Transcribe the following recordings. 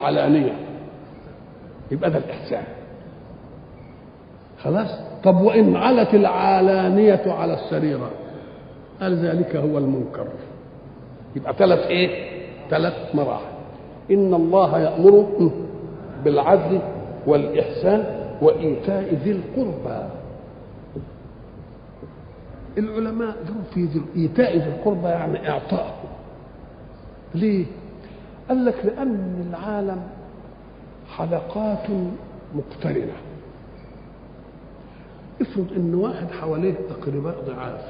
علانية يبقى ده الإحسان خلاص طب وإن علت العلانية على السريرة قال ذلك هو المنكر يبقى ثلاث إيه ثلاث مراحل إن الله يأمر بالعدل والإحسان وإيتاء ذي القربى العلماء قالوا في ذي إيتاء ذي القربى يعني إعطائه ليه؟ قال لك لأن العالم حلقات مقترنة افرض ان واحد حواليه اقرباء ضعاف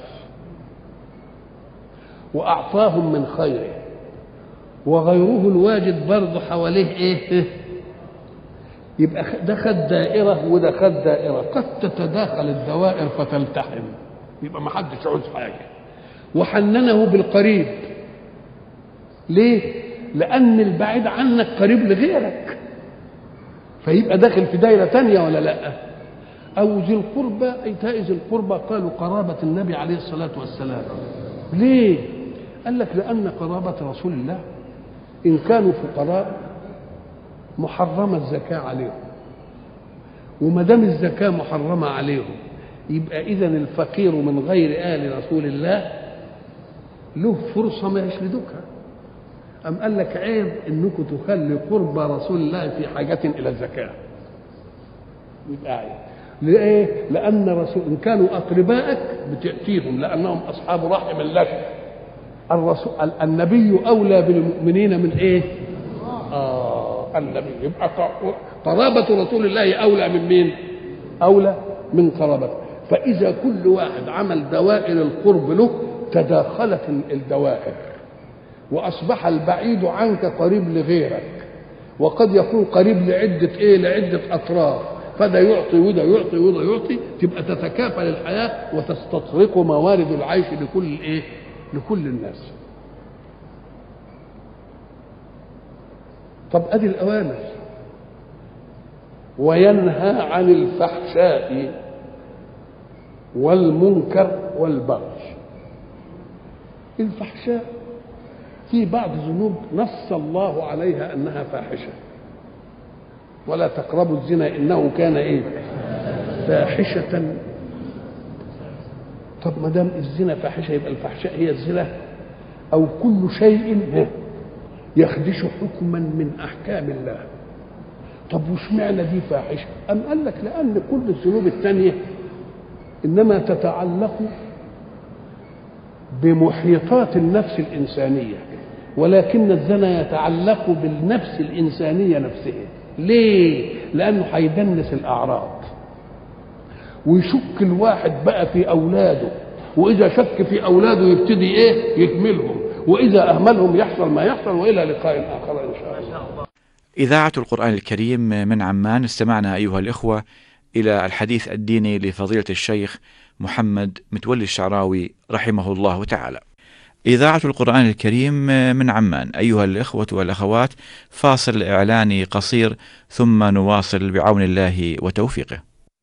واعطاهم من خيره وغيره الواجد برضه حواليه ايه يبقى ده خد دائرة وده خد دائرة قد تتداخل الدوائر فتلتحم يبقى ما حدش عاوز حاجة وحننه بالقريب ليه؟ لأن البعيد عنك قريب لغيرك فيبقى داخل في دايرة تانية ولا لأ؟ أو ذي القربى إيتاء ذي القربى قالوا قرابة النبي عليه الصلاة والسلام ليه؟ قال لك لأن قرابة رسول الله إن كانوا فقراء محرمة الزكاة عليهم وما دام الزكاة محرمة عليهم يبقى إذا الفقير من غير آل رسول الله له فرصة ما يشردكها أم قال لك عيب إنكم تخلي قرب رسول الله في حاجة إلى الزكاة يبقى عيب ليه؟ لأن رسول إن كانوا أقربائك بتأتيهم لأنهم أصحاب رحم لك الرسول النبي أولى بالمؤمنين من إيه؟ آه النبي يبقى قرابة رسول الله أولى من مين؟ أولى من قرابته فإذا كل واحد عمل دوائر القرب له تداخلت الدوائر وأصبح البعيد عنك قريب لغيرك وقد يكون قريب لعدة إيه؟ لعدة أطراف فده يعطي وده يعطي وده يعطي تبقى تتكافل الحياة وتستطرق موارد العيش لكل إيه؟ لكل الناس طب ادي الاوامر وينهى عن الفحشاء والمنكر والبغي الفحشاء في بعض ذنوب نص الله عليها انها فاحشه ولا تقربوا الزنا انه كان ايه فاحشه طب ما دام الزنا فاحشه يبقى الفحشاء هي الزنا او كل شيء يخدش حكما من احكام الله طب وش معنى دي فاحشه ام قال لك لان كل الذنوب الثانيه انما تتعلق بمحيطات النفس الانسانيه ولكن الزنا يتعلق بالنفس الانسانيه نفسها ليه لانه هيدنس الاعراض ويشك الواحد بقى في اولاده واذا شك في اولاده يبتدي ايه يهملهم واذا اهملهم يحصل ما يحصل والى لقاء اخر ان شاء الله إذاعة القرآن الكريم من عمان استمعنا أيها الإخوة إلى الحديث الديني لفضيلة الشيخ محمد متولي الشعراوي رحمه الله تعالى. إذاعة القرآن الكريم من عمان أيها الإخوة والأخوات فاصل إعلاني قصير ثم نواصل بعون الله وتوفيقه.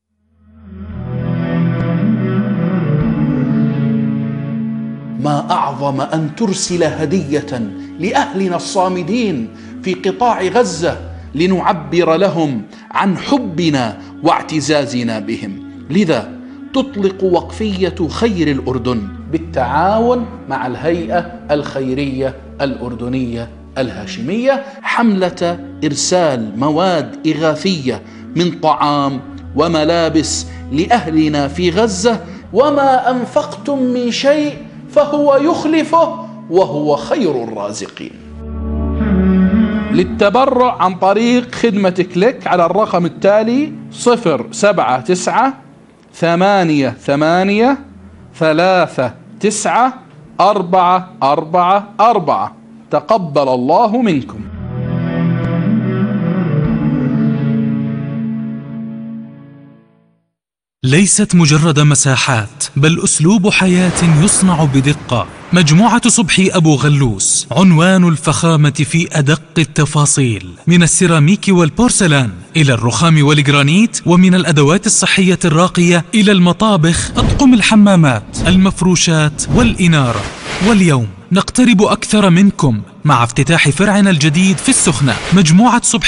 ما اعظم ان ترسل هديه لاهلنا الصامدين في قطاع غزه لنعبر لهم عن حبنا واعتزازنا بهم لذا تطلق وقفيه خير الاردن بالتعاون مع الهيئه الخيريه الاردنيه الهاشميه حمله ارسال مواد اغاثيه من طعام وملابس لاهلنا في غزه وما انفقتم من شيء فهو يخلفه وهو خير الرازقين للتبرع عن طريق خدمة كليك على الرقم التالي صفر سبعة تسعة ثمانية ثمانية ثلاثة تسعة أربعة أربعة أربعة تقبل الله منكم ليست مجرد مساحات بل اسلوب حياه يصنع بدقه مجموعه صبحي ابو غلوس عنوان الفخامه في ادق التفاصيل من السيراميك والبورسلان الى الرخام والجرانيت ومن الادوات الصحيه الراقيه الى المطابخ اطقم الحمامات المفروشات والاناره واليوم نقترب اكثر منكم مع افتتاح فرعنا الجديد في السخنة مجموعة صبحي